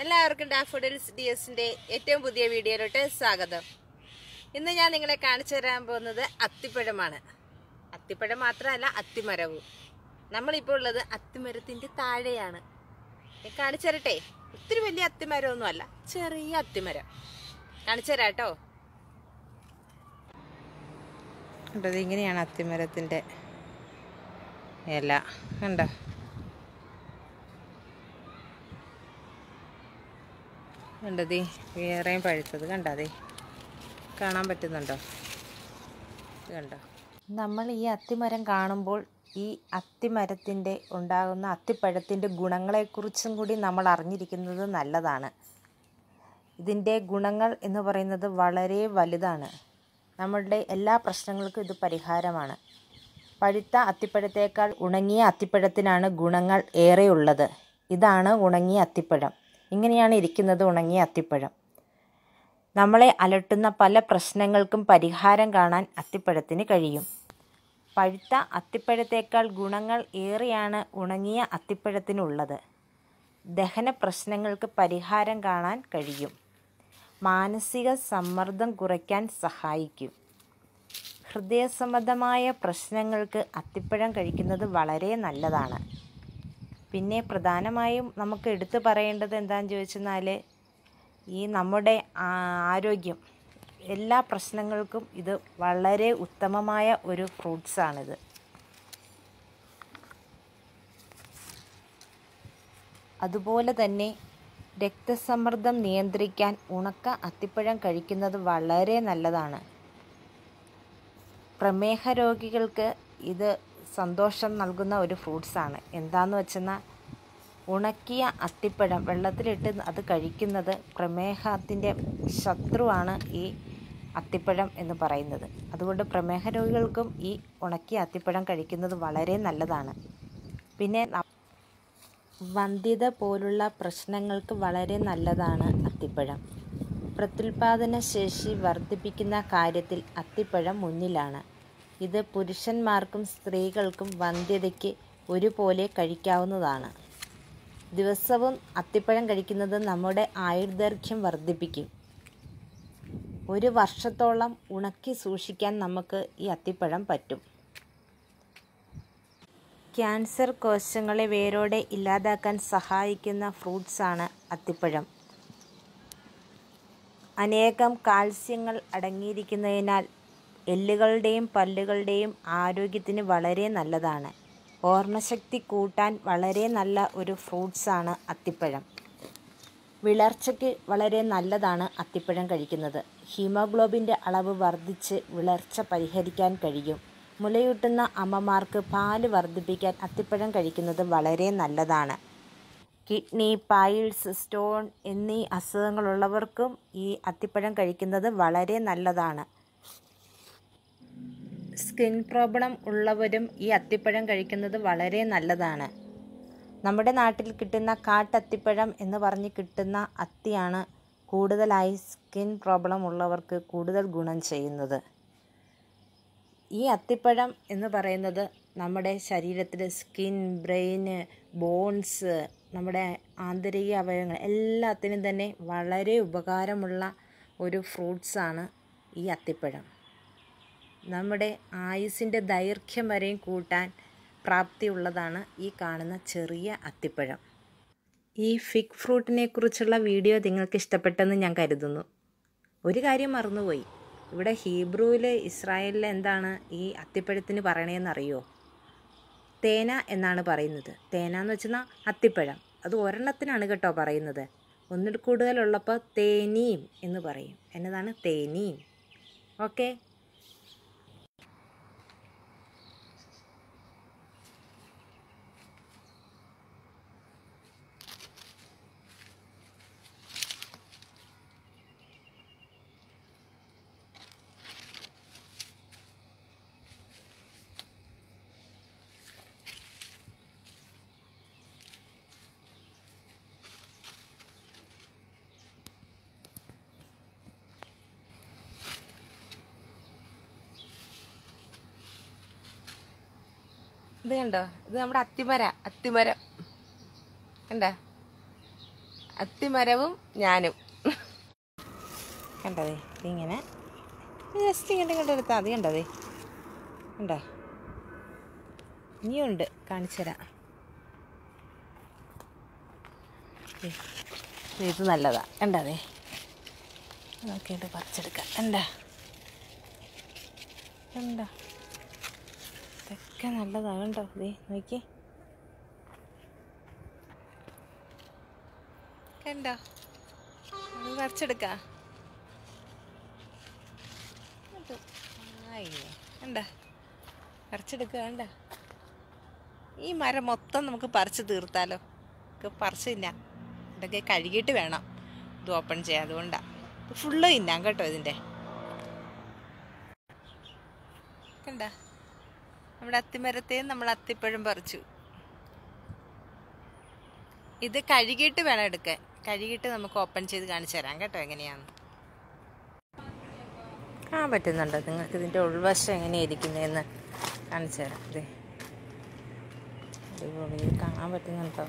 എല്ലാവർക്കും daffodils D എസിന്റെ ഏറ്റവും പുതിയ വീഡിയോയിലോട്ട് സ്വാഗതം ഇന്ന് ഞാൻ നിങ്ങളെ കാണിച്ചു തരാൻ പോകുന്നത് അത്തിപ്പഴമാണ് അത്തിപ്പഴം മാത്രമല്ല അത്തിമരവും നമ്മളിപ്പോൾ ഉള്ളത് അത്തിമരത്തിന്റെ താഴെയാണ് ഞാൻ കാണിച്ചു തരട്ടെ ഒത്തിരി വലിയ അത്തിമരമൊന്നും അല്ല ചെറിയ അത്തിമരം കാണിച്ചു തരാം കേട്ടോ കണ്ടത് ഇങ്ങനെയാണ് അത്തിമരത്തിന്റെ ഇല കണ്ടോ കണ്ടതേ വേറെയും പഴുത്തത് കണ്ടതേ കാണാൻ പറ്റുന്നുണ്ടോ ഇത് കണ്ടോ നമ്മൾ ഈ അത്തിമരം കാണുമ്പോൾ ഈ അത്തിമരത്തിൻ്റെ ഉണ്ടാകുന്ന അത്തിപ്പഴത്തിൻ്റെ ഗുണങ്ങളെക്കുറിച്ചും കൂടി നമ്മൾ അറിഞ്ഞിരിക്കുന്നത് നല്ലതാണ് ഇതിൻ്റെ ഗുണങ്ങൾ എന്ന് പറയുന്നത് വളരെ വലുതാണ് നമ്മളുടെ എല്ലാ പ്രശ്നങ്ങൾക്കും ഇത് പരിഹാരമാണ് പഴുത്ത അത്തിപ്പഴത്തേക്കാൾ ഉണങ്ങിയ അത്തിപ്പഴത്തിനാണ് ഗുണങ്ങൾ ഏറെയുള്ളത് ഇതാണ് ഉണങ്ങിയ അത്തിപ്പഴം ഇങ്ങനെയാണ് ഇരിക്കുന്നത് ഉണങ്ങിയ അത്തിപ്പഴം നമ്മളെ അലട്ടുന്ന പല പ്രശ്നങ്ങൾക്കും പരിഹാരം കാണാൻ അത്തിപ്പഴത്തിന് കഴിയും പഴുത്ത അത്തിപ്പഴത്തേക്കാൾ ഗുണങ്ങൾ ഏറെയാണ് ഉണങ്ങിയ അത്തിപ്പഴത്തിനുള്ളത് ദഹന പ്രശ്നങ്ങൾക്ക് പരിഹാരം കാണാൻ കഴിയും മാനസിക സമ്മർദ്ദം കുറയ്ക്കാൻ സഹായിക്കും ഹൃദയസംബന്ധമായ പ്രശ്നങ്ങൾക്ക് അത്തിപ്പഴം കഴിക്കുന്നത് വളരെ നല്ലതാണ് പിന്നെ പ്രധാനമായും നമുക്ക് എടുത്തു പറയേണ്ടത് എന്താണെന്ന് ചോദിച്ചെന്നാൽ ഈ നമ്മുടെ ആരോഗ്യം എല്ലാ പ്രശ്നങ്ങൾക്കും ഇത് വളരെ ഉത്തമമായ ഒരു ഫ്രൂട്ട്സാണിത് അതുപോലെ തന്നെ രക്തസമ്മർദ്ദം നിയന്ത്രിക്കാൻ ഉണക്ക അത്തിപ്പഴം കഴിക്കുന്നത് വളരെ നല്ലതാണ് പ്രമേഹ രോഗികൾക്ക് ഇത് സന്തോഷം നൽകുന്ന ഒരു ഫ്രൂട്ട്സാണ് എന്താന്ന് വെച്ചെന്നാൽ ഉണക്കിയ അത്തിപ്പഴം വെള്ളത്തിലിട്ട് അത് കഴിക്കുന്നത് പ്രമേഹത്തിൻ്റെ ശത്രുവാണ് ഈ അത്തിപ്പഴം എന്ന് പറയുന്നത് അതുകൊണ്ട് പ്രമേഹ രോഗികൾക്കും ഈ ഉണക്കിയ അത്തിപ്പഴം കഴിക്കുന്നത് വളരെ നല്ലതാണ് പിന്നെ വന്ധ്യത പോലുള്ള പ്രശ്നങ്ങൾക്ക് വളരെ നല്ലതാണ് അത്തിപ്പഴം പ്രത്യുൽപാദന ശേഷി വർദ്ധിപ്പിക്കുന്ന കാര്യത്തിൽ അത്തിപ്പഴം മുന്നിലാണ് ഇത് പുരുഷന്മാർക്കും സ്ത്രീകൾക്കും വന്ധ്യതയ്ക്ക് ഒരുപോലെ കഴിക്കാവുന്നതാണ് ദിവസവും അത്തിപ്പഴം കഴിക്കുന്നത് നമ്മുടെ ആയുർദൈർഘ്യം വർദ്ധിപ്പിക്കും ഒരു വർഷത്തോളം ഉണക്കി സൂക്ഷിക്കാൻ നമുക്ക് ഈ അത്തിപ്പഴം പറ്റും ക്യാൻസർ കോശങ്ങളെ വേരോടെ ഇല്ലാതാക്കാൻ സഹായിക്കുന്ന ഫ്രൂട്ട്സാണ് അത്തിപ്പഴം അനേകം കാൽസ്യങ്ങൾ അടങ്ങിയിരിക്കുന്നതിനാൽ എല്ലുകളുടെയും പല്ലുകളുടെയും ആരോഗ്യത്തിന് വളരെ നല്ലതാണ് ഓർമ്മശക്തി കൂട്ടാൻ വളരെ നല്ല ഒരു ഫ്രൂട്ട്സാണ് അത്തിപ്പഴം വിളർച്ചയ്ക്ക് വളരെ നല്ലതാണ് അത്തിപ്പഴം കഴിക്കുന്നത് ഹീമോഗ്ലോബിൻ്റെ അളവ് വർദ്ധിച്ച് വിളർച്ച പരിഹരിക്കാൻ കഴിയും മുലയൂട്ടുന്ന അമ്മമാർക്ക് പാല് വർദ്ധിപ്പിക്കാൻ അത്തിപ്പഴം കഴിക്കുന്നത് വളരെ നല്ലതാണ് കിഡ്നി പൈൽസ് സ്റ്റോൺ എന്നീ അസുഖങ്ങളുള്ളവർക്കും ഈ അത്തിപ്പഴം കഴിക്കുന്നത് വളരെ നല്ലതാണ് സ്കിൻ പ്രോബ്ലം ഉള്ളവരും ഈ അത്തിപ്പഴം കഴിക്കുന്നത് വളരെ നല്ലതാണ് നമ്മുടെ നാട്ടിൽ കിട്ടുന്ന കാട്ടത്തിപ്പഴം എന്ന് പറഞ്ഞ് കിട്ടുന്ന അത്തിയാണ് കൂടുതലായി സ്കിൻ പ്രോബ്ലം ഉള്ളവർക്ക് കൂടുതൽ ഗുണം ചെയ്യുന്നത് ഈ അത്തിപ്പഴം എന്ന് പറയുന്നത് നമ്മുടെ ശരീരത്തിൽ സ്കിൻ ബ്രെയിന് ബോൺസ് നമ്മുടെ ആന്തരിക അവയവങ്ങൾ എല്ലാത്തിനും തന്നെ വളരെ ഉപകാരമുള്ള ഒരു ഫ്രൂട്ട്സാണ് ഈ അത്തിപ്പഴം നമ്മുടെ ആയുസിൻ്റെ ദൈർഘ്യം വരെയും കൂട്ടാൻ പ്രാപ്തിയുള്ളതാണ് ഈ കാണുന്ന ചെറിയ അത്തിപ്പഴം ഈ ഫിഗ് ഫ്രൂട്ടിനെ കുറിച്ചുള്ള വീഡിയോ നിങ്ങൾക്ക് ഇഷ്ടപ്പെട്ടെന്ന് ഞാൻ കരുതുന്നു ഒരു കാര്യം മറന്നുപോയി ഇവിടെ ഹീബ്രുവിൽ ഇസ്രായേലിൽ എന്താണ് ഈ അത്തിപ്പഴത്തിന് പറയണതെന്നറിയോ തേന എന്നാണ് പറയുന്നത് തേന എന്ന് വെച്ചാൽ അത്തിപ്പഴം അത് ഒരെണ്ണത്തിനാണ് കേട്ടോ പറയുന്നത് ഒന്നിൽ കൂടുതലുള്ളപ്പോൾ തേനീം എന്ന് പറയും എന്നതാണ് തേനീം ഓക്കെ ഇത് കണ്ടോ ഇത് നമ്മുടെ അത്തിമര അത്തിമരം കണ്ടോ അത്തിമരവും ഞാനും കണ്ടതേ ഇതിങ്ങനെ ജസ്റ്റ് ഇങ്ങോട്ട് ഇങ്ങോട്ട് എടുത്താൽ മതി കണ്ടതേ ഉണ്ടോ ഇനിയുണ്ട് കാണിച്ചു തരാം ദേ, ഇത് നല്ലതാ കണ്ടതേ നോക്കിയിട്ട് പറിച്ചെടുക്കാം എന്താ കണ്ടോ ഇതൊക്കെ നല്ലതാ കണ്ടോ ദേ നോക്കി കണ്ടോ അത് പറിച്ചെടുക്കാം കണ്ട പറിച്ചെടുക്കുക കണ്ട ഈ മരം മൊത്തം നമുക്ക് പറിച്ച് തീർത്താലോ നമുക്ക് പറിച്ച് തിന്നാം ഇതൊക്കെ കഴുകിയിട്ട് വേണം ഇത് ഓപ്പൺ ചെയ്യാൻ അതുകൊണ്ടാണ് ഇത് ഫുള്ള് തിന്നാം കേട്ടോ ഇതിൻ്റെ കണ്ട നമ്മുടെ അത്തിമരത്തേയും നമ്മൾ അത്തിപ്പഴം പറിച്ചു ഇത് കഴുകിയിട്ട് വേണം എടുക്കാൻ കഴുകിയിട്ട് നമുക്ക് ഓപ്പൺ ചെയ്ത് കാണിച്ചു തരാം കേട്ടോ എങ്ങനെയാന്ന് കാണാൻ പറ്റുന്നുണ്ടോ നിങ്ങൾക്ക് ഇതിൻ്റെ ഉൾവശം എങ്ങനെയായിരിക്കുന്നതെന്ന് കാണിച്ചു തരാം അതെ അടിപൊളി ഇത് കാണാൻ പറ്റുന്നുണ്ടോ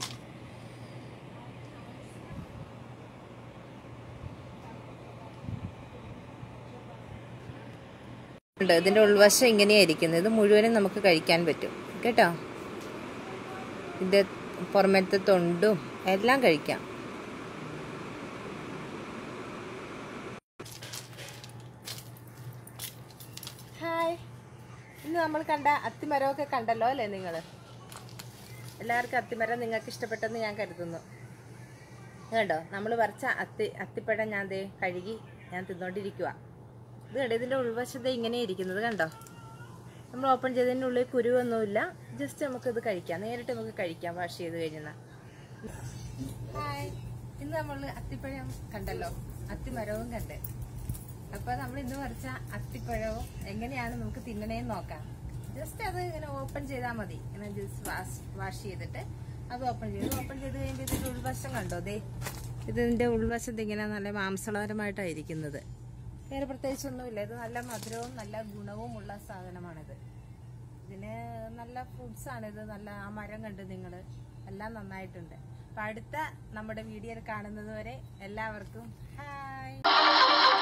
ഉണ്ട് ഇതിൻ്റെ ഉൾവശം ഇങ്ങനെയായിരിക്കുന്നത് ഇത് മുഴുവനും നമുക്ക് കഴിക്കാൻ പറ്റും കേട്ടോ ഇതിൻ്റെ പുറമത്തെ തൊണ്ടും എല്ലാം കഴിക്കാം ഹായ് ഇന്ന് നമ്മൾ കണ്ട അത്തിമരമൊക്കെ കണ്ടല്ലോ അല്ലേ നിങ്ങൾ എല്ലാവർക്കും അത്തിമരം നിങ്ങൾക്ക് ഇഷ്ടപ്പെട്ടെന്ന് ഞാൻ കരുതുന്നു ഇത് കണ്ടോ നമ്മൾ പറിച്ച അത്തി അത്തിപ്പഴം ഞാൻ ദേ കഴുകി ഞാൻ തിന്നോണ്ടിരിക്കുക ഇത് കണ്ടോ ഇതിൻ്റെ ഉൾവശത്ത് ഇങ്ങനെ ഇരിക്കുന്നത് കണ്ടോ നമ്മൾ ഓപ്പൺ ചെയ്തതിൻ്റെ ഉള്ളിൽ കുരുവൊന്നുമില്ല ജസ്റ്റ് നമുക്കിത് കഴിക്കാം നേരിട്ട് നമുക്ക് കഴിക്കാം വാഷ് ചെയ്ത് കഴിഞ്ഞാൽ ഹായ് ഇന്ന് നമ്മൾ അത്തിപ്പഴം കണ്ടല്ലോ അത്തിമരവും കണ്ട് അപ്പൊ നമ്മൾ ഇന്ന് പറിച്ച അത്തിപ്പഴവും എങ്ങനെയാണ് നമുക്ക് തിന്നണേന്ന് നോക്കാം ജസ്റ്റ് അത് ഇങ്ങനെ ഓപ്പൺ ചെയ്താൽ മതി ഇങ്ങനെ ജസ്റ്റ് വാഷ് വാഷ് ചെയ്തിട്ട് അത് ഓപ്പൺ ചെയ്ത് ഓപ്പൺ ചെയ്ത് കഴിയുമ്പോൾ ഇതിന്റെ ഉൾവശം കണ്ടോ ദേ ഇതിന്റെ ഉൾവശത്ത് ഇങ്ങനെ നല്ല മാംസളകരമായിട്ടായിരിക്കുന്നത് വേറെ പ്രത്യേകിച്ചൊന്നുമില്ല ഇത് നല്ല മധുരവും നല്ല ഗുണവും ഉള്ള സാധനമാണിത് ഇതിന് നല്ല ഫ്രൂട്ട്സ് ആണ് ഇത് നല്ല ആ മരം കണ്ട് നിങ്ങൾ എല്ലാം നന്നായിട്ടുണ്ട് അപ്പൊ അടുത്ത നമ്മുടെ വീഡിയോയിൽ കാണുന്നത് വരെ എല്ലാവർക്കും ഹായ്